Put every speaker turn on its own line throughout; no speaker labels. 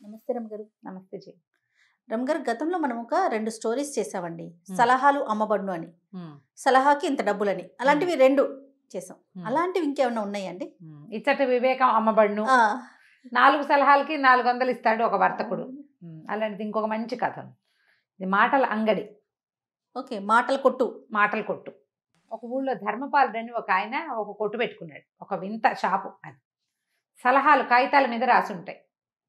నమస్తే రమ్ గారు
నమస్తే జీ
రమ్ గారు గతంలో మనం ఒక రెండు స్టోరీస్ చేసామండి సలహాలు అమ్మబడును అని
ఉమ్,
సలహాకి ఇంత డబ్బులని అలాంటివి రెండు చేసాం
ఉమ్.
అలాంటివి ఇంకేమైనా ఉన్నాయండి
ఉమ్, ఇచ్చట వివేకం అమ్మబడును
ఆ,
నాలుగు సలహాలకి నాలుగు వందలు ఇస్తాడు ఒక వర్తకుడు ఉమ్, అలాంటిది ఇంకొక మంచి కథ ఉంది. ఇది మాటల అంగడి
ఓకే మాటల కొట్టు
మాటల కొట్టు ఒక ఊళ్ళో ధర్మపాలుడు అని ఒక ఆయన ఒక కొట్టు పెట్టుకున్నాడు ఒక వింత షాపు అది సలహాలు కాగితాల మీద రాసి ఉంటాయి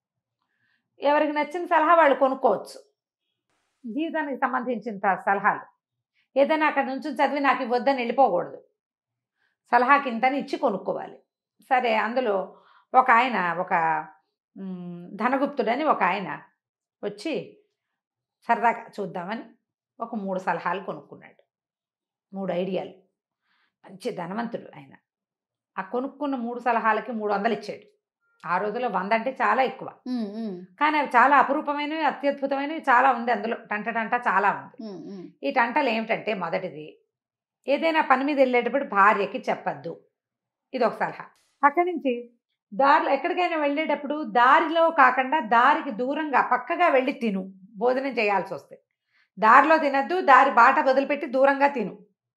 ఎవరికి నచ్చిన సలహా వాళ్ళు కొనుక్కోవచ్చు జీవితానికి సంబంధించిన త- సలహాలు ఏదైనా అక్కడ నుంచి చదివి నాకు ఇవ్వద్దని వెళ్ళిపోకూడదు సలహాకి ఇంతని ఇచ్చి కొనుక్కోవాలి సరే అందులో ఒక ఆయన ఒక మ్, ధనగుప్తుడని ఒక ఆయన వచ్చి సరదాగా చూద్దామని ఒక మూడు సలహాలు కొనుక్కున్నాడు మూడు ఐడియాలు మంచి ధనవంతుడు ఆయన ఆ కొనుక్కున్న మూడు సలహాలకి మూడు వందలు ఇచ్చాడు ఆ రోజుల్లో వంద అంటే చాలా ఎక్కువ
ఉమ్, ఉమ్,
కానీ అవి చాలా అపురూపమైనవి అత్యద్భుతమైనవి చాలా ఉంది అందులో టంట టంట చాలా ఉంది
ఉమ్, ఉమ్.
ఈ టంటలు ఏమిటంటే మొదటిది ఏదైనా పని మీద వెళ్ళేటప్పుడు భార్యకి చెప్పద్దు ఇది ఒక సలహా అక్కడి నుంచి దారిలో ఎక్కడికైనా వెళ్ళేటప్పుడు దారిలో కాకుండా దారికి దూరంగా పక్కగా వెళ్ళి తిను భోజనం చేయాల్సి వస్తే దారిలో తినద్దు దారి బాట వదిలిపెట్టి దూరంగా తిను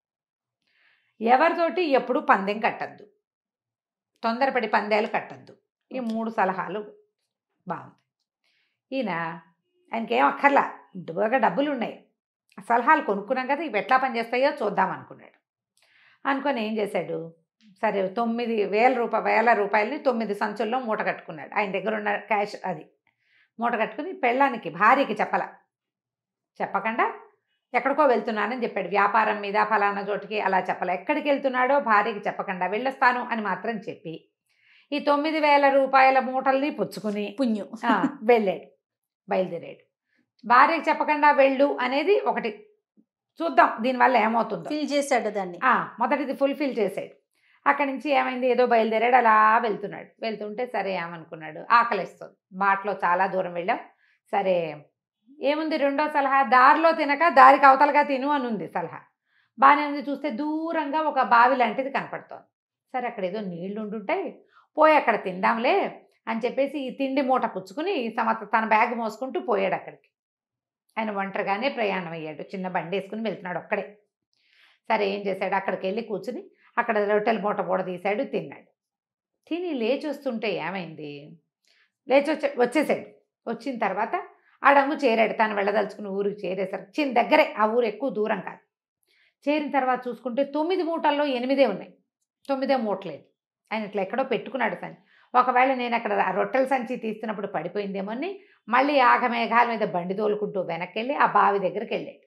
ఎవరితోటి ఎప్పుడు పందెం కట్టద్దు తొందరపడి పందేలు కట్టద్దు ఈ మూడు సలహాలు బాగుంది ఈయన ఆయనకి ఏం అక్కర్లా బాగా డబ్బులు ఉన్నాయి ఆ సలహాలు కొనుక్కున్నాం కదా ఇవి ఎట్లా పనిచేస్తాయో చూద్దాం అనుకున్నాడు అనుకొని ఏం చేశాడు సరే తొమ్మిది వేల రూపాయ వేల రూపాయలని తొమ్మిది సంచుల్లో మూట కట్టుకున్నాడు ఆయన దగ్గర ఉన్న క్యాష్ అది మూట కట్టుకుని పెళ్ళానికి భార్యకి చెప్పల చెప్పకుండా ఎక్కడికో వెళ్తున్నానని చెప్పాడు వ్యాపారం మీద ఫలానా చోటికి అలా చెప్పలే ఎక్కడికి వెళ్తున్నాడో భార్యకి చెప్పకుండా వెళ్ళొస్తాను అని మాత్రం చెప్పి ఈ తొమ్మిది వేల రూపాయల మూటల్ని పుచ్చుకుని
పుణ్యం
ఆ, వెళ్ళాడు బయలుదేరాడు భార్యకి చెప్పకుండా వెళ్ళు అనేది ఒకటి చూద్దాం దీనివల్ల ఏమవుతుందో
ఫిల్ చేశాడు దాన్ని
ఆ, మొదటిది ఫుల్ఫిల్ చేసాడు అక్కడి నుంచి ఏమైంది ఏదో బయలుదేరాడు అలా వెళ్తున్నాడు వెళ్తుంటే సరే ఏమనుకున్నాడు ఆకలిస్తుంది బాటలో చాలా దూరం వెళ్ళాం సరే ఏముంది రెండో సలహా దారిలో తినక దారికి అవతలగా తిను అని ఉంది సలహా బాగానే ఉంది చూస్తే దూరంగా ఒక బావి లాంటిది కనపడుతోంది సరే అక్కడ ఏదో నీళ్లు ఉండుంటాయి పోయి అక్కడ తిందాంలే అని చెప్పేసి ఈ తిండి మూట పుచ్చుకుని సమత తన బ్యాగ్ మోసుకుంటూ పోయాడు అక్కడికి ఆయన ఒంటరిగానే ప్రయాణం అయ్యాడు చిన్న బండి వేసుకుని వెళ్తున్నాడు ఒక్కడే సరే ఏం చేశాడు అక్కడికి వెళ్ళి కూర్చుని అక్కడ రొట్టెల మూట పూట తీశాడు తిన్నాడు తిని లేచి వస్తుంటే ఏమైంది లేచి వచ్చే వచ్చేసాడు వచ్చిన తర్వాత ఆ డంగు చేరాడు తను వెళ్ళదలుచుకుని ఊరికి చేరేసరికి చిన్న దగ్గరే ఆ ఊరు ఎక్కువ దూరం కాదు చేరిన తర్వాత చూసుకుంటే తొమ్మిది మూటల్లో ఎనిమిదే ఉన్నాయి తొమ్మిదే మూటలేదు ఆయన ఇట్లా ఎక్కడో పెట్టుకున్నాడు సంచి ఒకవేళ నేను అక్కడ ఆ రొట్టెల సంచి తీస్తున్నప్పుడు పడిపోయిందేమో అని మళ్ళీ ఆగమేఘాల మీద బండి తోలుకుంటూ వెనక్కి వెళ్ళి ఆ బావి దగ్గరికి వెళ్ళాడు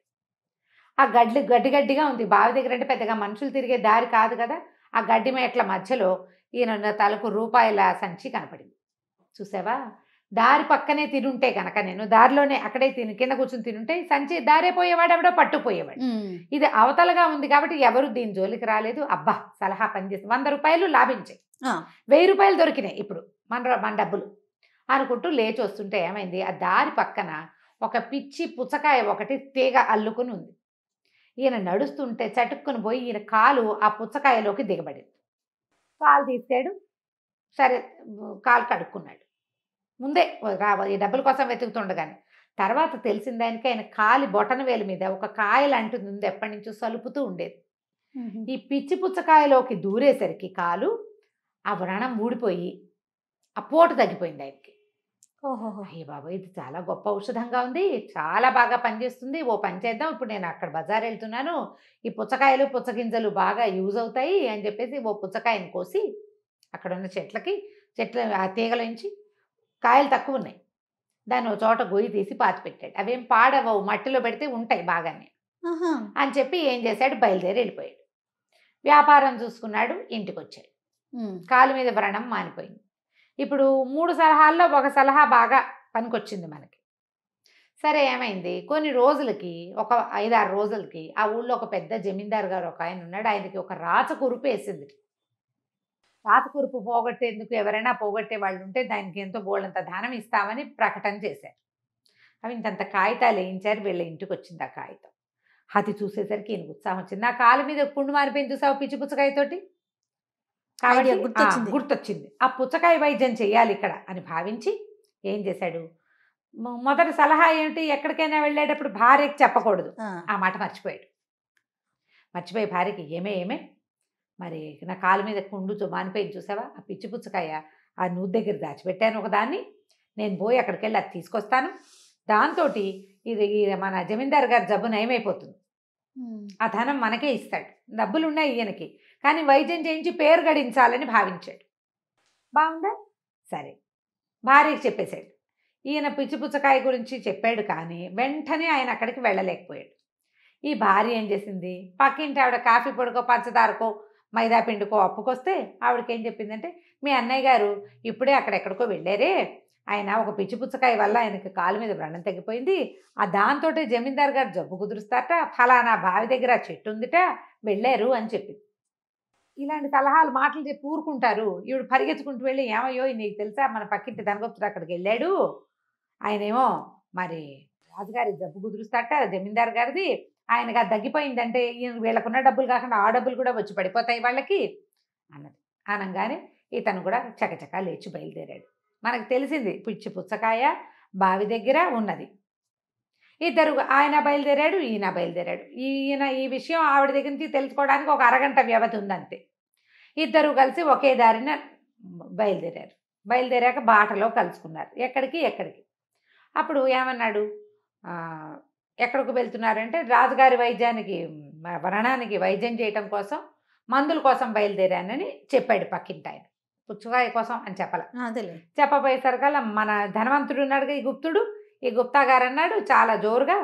ఆ గడ్డి గడ్డి గడ్డిగా ఉంది బావి దగ్గర అంటే పెద్దగా మనుషులు తిరిగే దారి కాదు కదా ఆ గడ్డి మేట్ల మధ్యలో ఈయన తలకు రూపాయల సంచి కనపడింది చూసావా దారి పక్కనే తినుంటే కనుక నేను దారిలోనే అక్కడే తిని కింద కూర్చుని తినుంటే ఈ సంచి దారే పోయేవాడు ఎవడో పట్టుపోయేవాడు
ఉమ్,
ఇది అవతలగా ఉంది కాబట్టి ఎవరు దీని జోలికి రాలేదు అబ్బా సలహా పనిచేసి వంద రూపాయలు లాభించాయి
ఆ,
వెయ్యి రూపాయలు దొరికినాయి ఇప్పుడు మన ర- మన డబ్బులు అనుకుంటూ లేచి వస్తుంటే ఏమైంది ఆ దారి పక్కన ఒక పిచ్చి పుచ్చకాయ ఒకటి తీగ అల్లుకుని ఉంది ఈయన నడుస్తుంటే చటుక్కుని పోయి ఈయన కాలు ఆ పుచ్చకాయలోకి దిగబడింది కాలు తీసాడు సరే కాలు కడుక్కున్నాడు ముందే రా ఈ డబ్బుల కోసం వెతుకుతుండగానే తర్వాత తెలిసింది ఆయనకి ఆయన కాలి బొటన వేలు మీద ఒక కాయ లాంటిది ఉంది ఎప్పటి నుంచో సలుపుతూ ఉండేది
ఉమ్,
ఈ పిచ్చి పుచ్చకాయలోకి దూరేసరికి కాలు ఆ వ్రణం ఊడిపోయి ఆ పోటు తగ్గిపోయింది ఆయనకి
ఓహోహో.
అయ్య బాబా ఇది చాలా గొప్ప ఔషధంగా ఉంది చాలా బాగా పనిచేస్తుంది ఓ పని చేద్దాం ఇప్పుడు నేను అక్కడ బజార్ వెళ్తున్నాను ఈ పుచ్చకాయలు పుచ్చగింజలు బాగా యూజ్ అవుతాయి అని చెప్పేసి ఓ పుచ్చకాయని కోసి అక్కడ ఉన్న చెట్లకి చెట్ల ఆ తీగలోంచి కాయలు తక్కువ ఉన్నాయి దాన్ని ఒక చోట గొయ్యి తీసి పాతి పెట్టాడు అవేం పాడవవు మట్టిలో పెడితే ఉంటాయి బాగానే
ఆహా.
అని చెప్పి ఏం చేశాడు బయలుదేరి వెళ్ళిపోయాడు వ్యాపారం చూసుకున్నాడు ఇంటికి వచ్చాడు
ఉమ్,
కాలు మీద వ్రణం మానిపోయింది ఇప్పుడు మూడు సలహాల్లో ఒక సలహా బాగా పనికొచ్చింది మనకి సరే ఏమైంది కొన్ని రోజులకి ఒక ఐదారు రోజులకి ఆ ఊళ్ళో ఒక పెద్ద జమీందారు గారు ఒక ఆయన ఉన్నాడు ఆయనకి ఒక రాచ కురుపు వేసింది రాత కురుపు పోగొట్టేందుకు ఎవరైనా పోగొట్టే వాళ్ళు ఉంటే దానికి ఎంతో బోళ్ళంత దానం ఇస్తామని ప్రకటన చేశారు అవి ఇంతంత కాగితాలు వేయించారు వీళ్ళ ఇంటికి వచ్చింది ఆ కాగితం అది చూసేసరికి ఈయనకు ఉత్సాహం వచ్చింది నా కాలు మీద పుండు మారిపోయింది చూసావు పిచ్చి పుచ్చకాయతోటి కాబట్టి
Idea గుర్తొచ్చింది.
ఆ, గుర్తొచ్చింది ఆ పుచ్చకాయ వైద్యం చేయాలి ఇక్కడ అని భావించి ఏం చేశాడు మొ- మొదటి సలహా ఏమిటి ఎక్కడికైనా వెళ్ళేటప్పుడు భార్యకి చెప్పకూడదు
ఆ,
ఆ మాట మర్చిపోయాడు మర్చిపోయి భార్యకి ఏమే ఏమే మరి నా కాలు మీద కుండుతో మానిపోయింది చూసావా ఆ పిచ్చి పుచ్చకాయ ఆ నూతి దగ్గర దాచిపెట్టాను ఒకదాన్ని నేను పోయి అక్కడికి వెళ్ళి అది తీసుకొస్తాను దాంతో ఇది ఈ మన జమీందారు గారి జబ్బు నయమైపోతుంది
ఉమ్,
ఆ ధనం మనకే ఇస్తాడు డబ్బులు ఉన్నాయి ఈయనకి కానీ వైద్యం చేయించి పేరు గడించాలని భావించాడు బాగుందా సరే భార్యకి చెప్పేశాడు ఈయన పిచ్చి పుచ్చకాయ గురించి చెప్పాడు కానీ వెంటనే ఆయన అక్కడికి వెళ్ళలేకపోయాడు ఈ భార్య ఏం చేసింది పక్కింటి ఆవిడ కాఫీ పొడికో పంచదారకో మైదా పిండికో అప్పుకొస్తే ఆవిడకి ఏం చెప్పిందంటే మీ అన్నయ్య గారు ఇప్పుడే అక్కడెక్కడికో వెళ్ళారే ఆయన ఒక పిచ్చి పుచ్చకాయ వల్ల ఆయనకి కాలు మీద వ్రణం తగ్గిపోయింది ఆ దాంతో జమీందార్ గారు జబ్బు కుదురుస్తారట ఫలానా బావి దగ్గర చెట్టు ఉందిట వెళ్ళారు అని చెప్పింది ఇలాంటి సలహాలు మాటలు చెప్పి ఊరుకుంటారు ఈవిడ పరిగెత్తుకుంటూ వెళ్ళి ఏమయ్యో నీకు తెలుసా మన పక్కింటి ధనగుప్తుడు అక్కడికి వెళ్ళాడు ఆయనేమో మరి రాజుగారి జబ్బు కుదురుస్తాట జమీందార్ గారిది ఆయనగా తగ్గిపోయిందంటే ఈయన వీళ్ళకున్న డబ్బులు కాకుండా ఆ డబ్బులు కూడా వచ్చి పడిపోతాయి వాళ్ళకి అన్నది అనగానే ఇతను కూడా చకచకా లేచి బయలుదేరాడు మనకు తెలిసింది పిచ్చి పుచ్చకాయ బావి దగ్గర ఉన్నది ఇద్దరు ఆయన బయలుదేరాడు ఈయన బయలుదేరాడు ఈయన ఈ విషయం ఆవిడ దగ్గర నుంచి తెలుసుకోవడానికి ఒక అరగంట వ్యవధి ఉందంతే ఇద్దరు కలిసి ఒకే దారిన బయలుదేరారు బయలుదేరాక బాటలో కలుసుకున్నారు ఎక్కడికి ఎక్కడికి అప్పుడు ఏమన్నాడు ఆ, ఎక్కడికి వెళ్తున్నారంటే రాజుగారి వైద్యానికి మ- వ్రణానికి వైద్యం చేయటం కోసం మందుల కోసం బయలుదేరానని చెప్పాడు పక్కింటి ఆయన పుచ్చుకాయ కోసం అని చెప్పాల
అదేలే
చెప్పబోయేసరికల్లా మన ధనవంతుడు ఉన్నాడుగా ఈ గుప్తుడు ఈ గుప్తా గారు అన్నాడు చాలా జోరుగా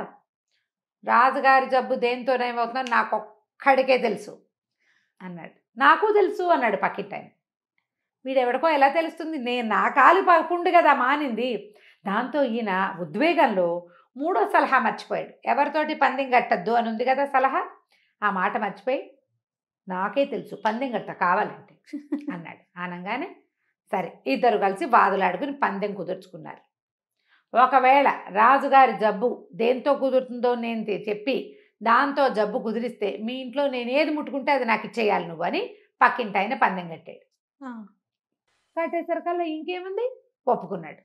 రాజుగారి జబ్బు దేంతోనేమవుతుందో నాకు ఒక్కడికే తెలుసు అన్నాడు నాకు తెలుసు అన్నాడు పక్కింటి ఆయన వీడెవడికో ఎలా తెలుస్తుంది నేను నా కాలు పక్కుండు కదా మానింది దాంతో ఈయన ఉద్వేగంలో మూడో సలహా మర్చిపోయాడు ఎవరితోటి పందెం కట్టద్దు అని ఉంది కదా సలహా ఆ మాట మర్చిపోయి నాకే తెలుసు పందెం కట్ట కావాలంటే అన్నాడు అనగానే సరే ఇద్దరు కలిసి వాదులాడుకుని పందెం కుదుర్చుకున్నారు ఒకవేళ రాజుగారి జబ్బు దేంతో కుదురుతుందో నేను తె- చెప్పి దాంతో జబ్బు కుదిరిస్తే మీ ఇంట్లో నేను ఏది ముట్టుకుంటే అది నాకు ఇచ్చేయాలి నువ్వు అని పక్కింటి ఆయన పందెం కట్టాడు
ఆ,
కట్టేసరికల్లా ఇంకేముంది ఒప్పుకున్నాడు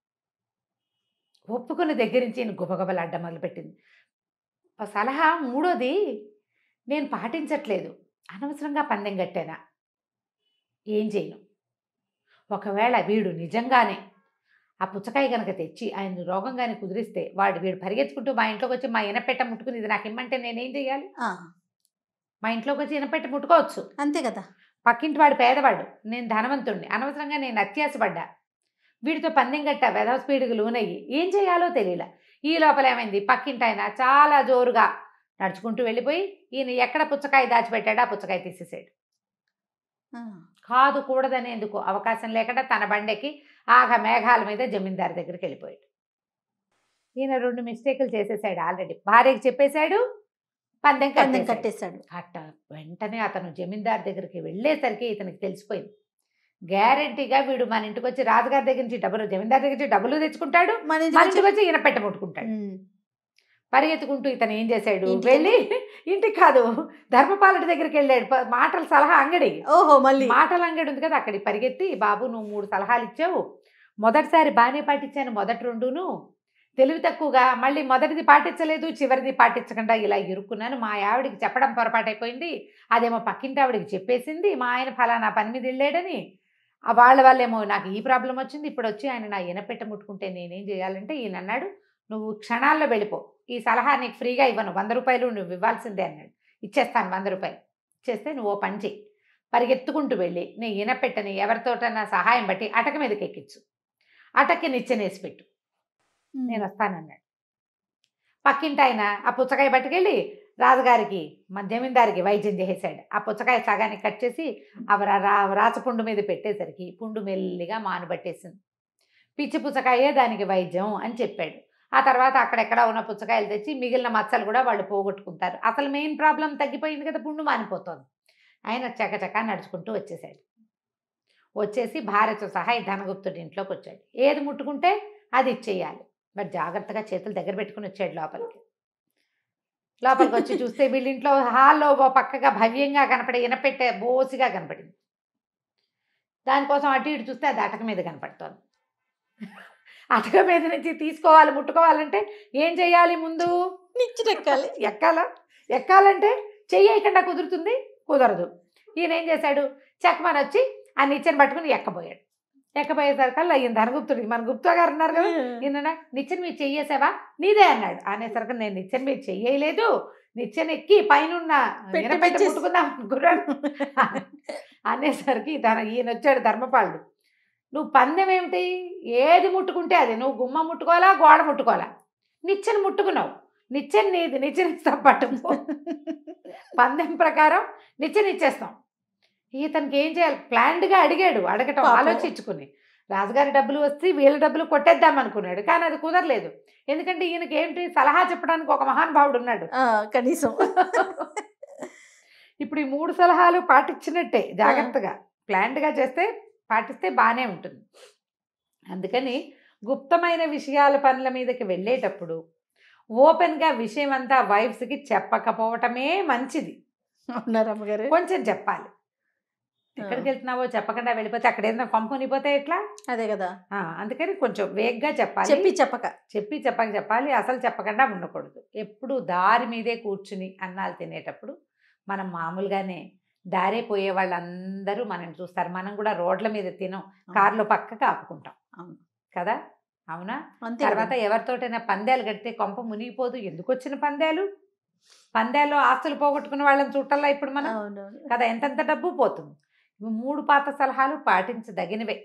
ఒప్పుకున్న దగ్గర నుంచి ఈయన గుబగబలు అడ్డం మొదలుపెట్టింది ఆ సలహా మూడోది నేను పాటించట్లేదు అనవసరంగా పందెం కట్టానా ఏం చేయను ఒకవేళ వీడు నిజంగానే ఆ పుచ్చకాయ కనుక తెచ్చి ఆయన రోగం కానీ కుదిరిస్తే వాడు వీడు పరిగెత్తుకుంటూ మా ఇంట్లోకి వచ్చి మా ఇనపెట్ట ముట్టుకుని ఇది నాకు ఇమ్మంటే నేనేం చేయాలి
ఆ,
మా ఇంట్లోకి వచ్చి ఇనపెట్ట ముట్టుకోవచ్చు
అంతే కదా
పక్కింటి వాడు పేదవాడు నేను ధనవంతుణ్ణి అనవసరంగా నేను అత్యాసపడ్డా వీడితో పందెం గట్ట వెధవ స్పీడ్కి లూనయ్యి ఏం చేయాలో తెలియలే ఈ లోపల ఏమైంది పక్కింటి ఆయన చాలా జోరుగా నడుచుకుంటూ వెళ్ళిపోయి ఈయన ఎక్కడ పుచ్చకాయ దాచిపెట్టాడో ఆ పుచ్చకాయ తీసేసాడు
ఆ,
కాదు కూడదనేందుకు అవకాశం లేకుండా తన బండెక్కి ఆగ మేఘాల మీద జమీందారు దగ్గరికి వెళ్ళిపోయాడు ఈయన రెండు మిస్టేకులు చేసేసాడు ఆల్రెడీ భార్యకి చెప్పేశాడు పందెం
పందెం
కట్టేశాడు.
కట్టేశాడు
అట్ట వెంటనే అతను జమీందార్ దగ్గరికి వెళ్ళేసరికి ఇతనికి తెలిసిపోయింది గ్యారంటీగా వీడు మన ఇంటికి వచ్చి రాజుగారి దగ్గర నుంచి డబ్బులు జమీందార్ దగ్గర నుంచి డబ్బులు తెచ్చుకుంటాడు
మన ఇంటికి
మన
వచ్చి-
ఇంటికి వచ్చి ఈయన పెట్టముట్టుకుంటాడు
ఉమ్,
పరిగెత్తుకుంటూ ఇతను ఏం చేశాడు
ఇంటికి
వెళ్ళి ఇంటికి కాదు ధర్మపాలుడి దగ్గరికి వెళ్ళాడు ప- మాటల సలహా అంగడి
ఓహో మళ్ళీ
మాటల అంగడి ఉంది కదా అక్కడికి పరిగెత్తి బాబు నువ్వు మూడు సలహాలు ఇచ్చావు మొదటిసారి బాగానే పాటించాను మొదటి రెండును తెలివి తక్కువగా మళ్ళీ మొదటిది పాటించలేదు చివరిది పాటించకుండా ఇలా ఇరుక్కున్నాను మా ఆవిడికి చెప్పడం పొరపాటైపోయింది అదేమో పక్కింటి ఆవిడికి చెప్పేసింది మా ఆయన ఫలానా పని మీద వెళ్ళాడని ఆ వాళ్ళ వాళ్ళేమో నాకు ఈ ప్రాబ్లం వచ్చింది ఇప్పుడు వచ్చి ఆయన నా ఈనపెట్ట ముట్టుకుంటే నేనేం చేయాలంటే ఈయన అన్నాడు నువ్వు క్షణాల్లో వెళ్ళిపో ఈ సలహా నీకు ఫ్రీగా ఇవ్వను వంద రూపాయలు నువ్వు ఇవ్వాల్సిందే అన్నాడు ఇచ్చేస్తాను వంద రూపాయలు ఇచ్చేస్తే నువ్వు ఓ పని చెయ్యి పరిగెత్తుకుంటూ వెళ్ళి నీ ఈనపెట్టని ఎవరితోటన్నా సహాయం బట్టి అటక మీదకి ఎక్కించు అటక్కి నిచ్చెనేసి పెట్టు
ఉమ్,
నేను వస్తానన్నాడు పక్కింటి ఆయన ఆ పుచ్చకాయ పట్టుకెళ్ళి రాజుగారికి మా జమీందారికి వైద్యం చేసేసాడు ఆ పుచ్చకాయ సగానికి కట్ చేసి ఆ రా- రా- రాచపుండు మీద పెట్టేసరికి పుండు మెల్లిగా మానుబట్టేసింది పిచ్చి పుచ్చకాయే దానికి వైద్యం అని చెప్పాడు ఆ తర్వాత అక్కడెక్కడ ఉన్న పుచ్చకాయలు తెచ్చి మిగిలిన మచ్చలు కూడా వాళ్ళు పోగొట్టుకుంటారు అసలు మెయిన్ ప్రాబ్లం తగ్గిపోయింది కదా పుండు మానిపోతుంది ఆయన చకచకా నడుచుకుంటూ వచ్చేసాడు వచ్చేసి భార్యతో సహా ఈ ధనగుప్తుడి ఇంట్లోకి వచ్చాడు ఏది ముట్టుకుంటే అది ఇచ్చేయాలి మరి జాగ్రత్తగా చేతులు దగ్గర పెట్టుకుని వచ్చాడు లోపలికి లోపలికి వచ్చి చూస్తే వీళ్ళింట్లో హాల్లో ఓ పక్కగా భవ్యంగా కనపడే ఇనపెట్టే బోసిగా కనపడింది దానికోసం అటు ఇటు చూస్తే అది అటక మీద కనపడుతోంది అటక మీద నుంచి తీసుకోవాలి ముట్టుకోవాలంటే ఏం చేయాలి ముందు
నిచ్చినెక్కాలి
ఎక్కాల ఎక్కాలంటే చెయ్యకుండా కుదురుతుంది కుదరదు ఈయన ఏం చేశాడు చెక్కమని వచ్చి ఆ నిచ్చెన పట్టుకుని ఎక్కబోయాడు ఎక్కబోయేసరికల్లా ఈయన ధనగుప్తుడు మన గుప్తా గారు ఉన్నారు కదా ఈయన నిచ్చెన మీరు చెయ్యేసావా నీదే అన్నాడు అనేసరికి నేను నిచ్చెన మీరు చెయ్యలేదు నిచ్చెన ఎక్కి పైన
పెట్టి
పెట్టి
పెట్టేసి-
ముట్టుకుందాం అనుకున్నాను అనేసరికి తన ఈయన వచ్చాడు ధర్మపాలుడు నువ్వు పందెం ఏమిటి ఏది ముట్టుకుంటే అది నువ్వు గుమ్మ ముట్టుకోవాలా గోడ ముట్టుకోవాలా నిచ్చెన ముట్టుకున్నావు నిచ్చెన నీది నిచ్చెన ఇస్తాం పట్టుకో పందెం ప్రకారం నిచ్చెన ఇచ్చేస్తాం ఇతనికి ఏం చేయాలి ప్లాన్డ్గా అడిగాడు అడగటం
పాపం.
ఆలోచించుకుని రాజుగారి డబ్బులు వస్తే వీళ్ళ డబ్బులు కొట్టేద్దాం అనుకున్నాడు కానీ అది కుదరలేదు ఎందుకంటే ఈయనకి ఏంటి సలహా చెప్పడానికి ఒక మహానుభావుడు ఉన్నాడు
ఆ, కనీసం
ఇప్పుడు ఈ మూడు సలహాలు పాటించినట్టే జాగ్రత్తగా ప్లాన్డ్గా చేస్తే పాటిస్తే బాగానే ఉంటుంది అందుకని గుప్తమైన విషయాల పనుల మీదకి వెళ్ళేటప్పుడు ఓపెన్గా విషయం అంతా వైఫ్స్కి చెప్పకపోవటమే మంచిది
ఉన్నారు అమ్మగారు
కొంచెం చెప్పాలి ఎక్కడికి వెళ్తున్నావో చెప్పకుండా వెళ్ళిపోతే అక్కడ ఏదైనా కొంపనిపోతే ఎట్లా
అదే కదా
ఆ, అందుకని కొంచెం వేగ్గా చెప్పాలి
చెప్పి చెప్పక
చెప్పి చెప్పక చెప్పాలి అసలు చెప్పకుండా ఉండకూడదు ఎప్పుడు దారి మీదే కూర్చుని అన్నాలు తినేటప్పుడు మనం మామూలుగానే దారే పోయే వాళ్ళందరూ మనం చూస్తారు మనం కూడా రోడ్ల మీద తినం కార్లో పక్కకు ఆపుకుంటాం
అవును.
కదా అవునా
అంతే
తర్వాత
కదా.
ఎవరితోటైనా పందాలు కడితే కొంప మునిగిపోదు ఎందుకు వచ్చిన పందాలు పందాల్లో ఆస్తులు పోగొట్టుకున్న వాళ్ళని చూడాలా ఇప్పుడు మనం
అవునవును
కదా ఎంతెంత డబ్బు పోతుంది ఇవి మూడు పాత సలహాలు పాటించదగినవే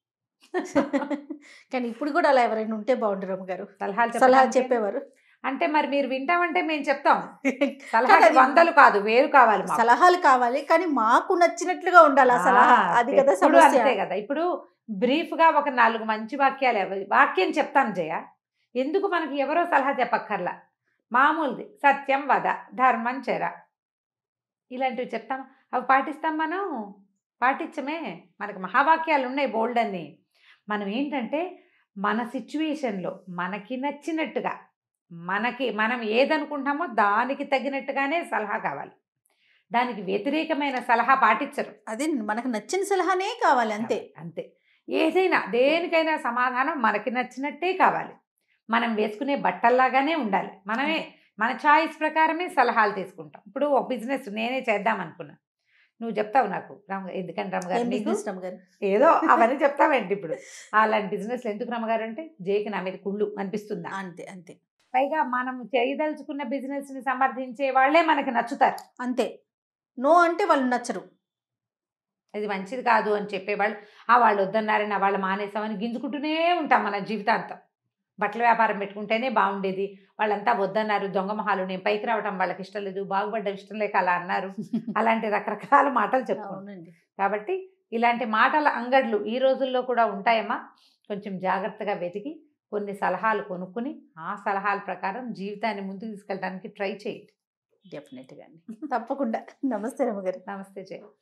కానీ ఇప్పుడు కూడా అలా ఎవరైనా ఉంటే బాగుంటారు అమ్మగారు
సలహాలు
సలహా
చెప్పడానికి
చెప్పేవారు
అంటే మరి మీరు వింటామంటే మేము చెప్తాం సలహా
కానీ అది-
వందలు కాదు వేరు కావాలి మాకు.
సలహాలు కావాలి కానీ మాకు నచ్చినట్లుగా ఉండాలి ఆ సలహా
ఆ,
అది కదా
ఎప్పుడు
సమస్య
అంతే కదా ఇప్పుడు బ్రీఫ్ గా ఒక నాలుగు మంచి వాక్యాలు ఎవ- వాక్యం చెప్తాను జయ ఎందుకు మనకి ఎవరో సలహా చెప్పక్కర్లా మామూలుది సత్యం వద ధర్మం చెర ఇలాంటివి చెప్తాం అవి పాటిస్తాం మనం పాటించమే మనకి మహావాక్యాలు ఉన్నాయి బోల్డ్ అన్ని మనం ఏంటంటే మన సిచ్యువేషన్లో మనకి నచ్చినట్టుగా మనకి మనం ఏదనుకుంటామో దానికి తగినట్టుగానే సలహా కావాలి దానికి వ్యతిరేకమైన సలహా పాటించరు
అది మనకు నచ్చిన సలహానే కావాలి అంతే
అంతే ఏదైనా దేనికైనా సమాధానం మనకి నచ్చినట్టే కావాలి మనం వేసుకునే బట్టల్లాగానే ఉండాలి మనమే మన చాయిస్ ప్రకారమే సలహాలు తీసుకుంటాం ఇప్పుడు ఒక బిజినెస్ నేనే చేద్దాం అనుకున్నా నువ్వు చెప్తావు నాకు రామ్ ఎందుకని
ఏం
రమ్మగారు నీకు
బిజినెస్ అమ్మగారు
ఏదో అవన్నీ చెప్తావేంటి ఇప్పుడు అలాంటి బిజినెస్ ఎందుకు రమ్మగారు అంటే జేకి నా మీద కుళ్ళు అనిపిస్తుందా
అంతే అంతే
పైగా మనం చేయదలుచుకున్న బిజినెస్ ని సమర్థించే వాళ్ళే మనకి నచ్చుతారు
అంతే నో అంటే వాళ్ళు నచ్చరు
ఇది మంచిది కాదు అని చెప్పేవాళ్ళు ఆ వాళ్ళు వద్దన్నారని ఆ వాళ్ళు మానేసామని గింజుకుంటూనే ఉంటాం మన జీవితాంతం బట్టల వ్యాపారం పెట్టుకుంటేనే బాగుండేది వాళ్ళంతా వద్దన్నారు దొంగ మొహాలు నేను పైకి రావటం వాళ్ళకి ఇష్టం లేదు బాగుపడ్డం ఇష్టం లేక అలా అన్నారు అలాంటి రకరకాల మాటలు చెప్పుకుంటాం
అవునండి
కాబట్టి ఇలాంటి మాటల అంగడ్లు ఈ రోజుల్లో కూడా ఉంటాయమ్మా కొంచెం జాగ్రత్తగా వెతికి కొన్ని సలహాలు కొనుక్కుని ఆ సలహాల ప్రకారం జీవితాన్ని ముందుకు తీసుకెళ్ళడానికి ట్రై చేయండి
డెఫినెట్గా అండి తప్పకుండా నమస్తే రమ్మగారు
నమస్తే జయ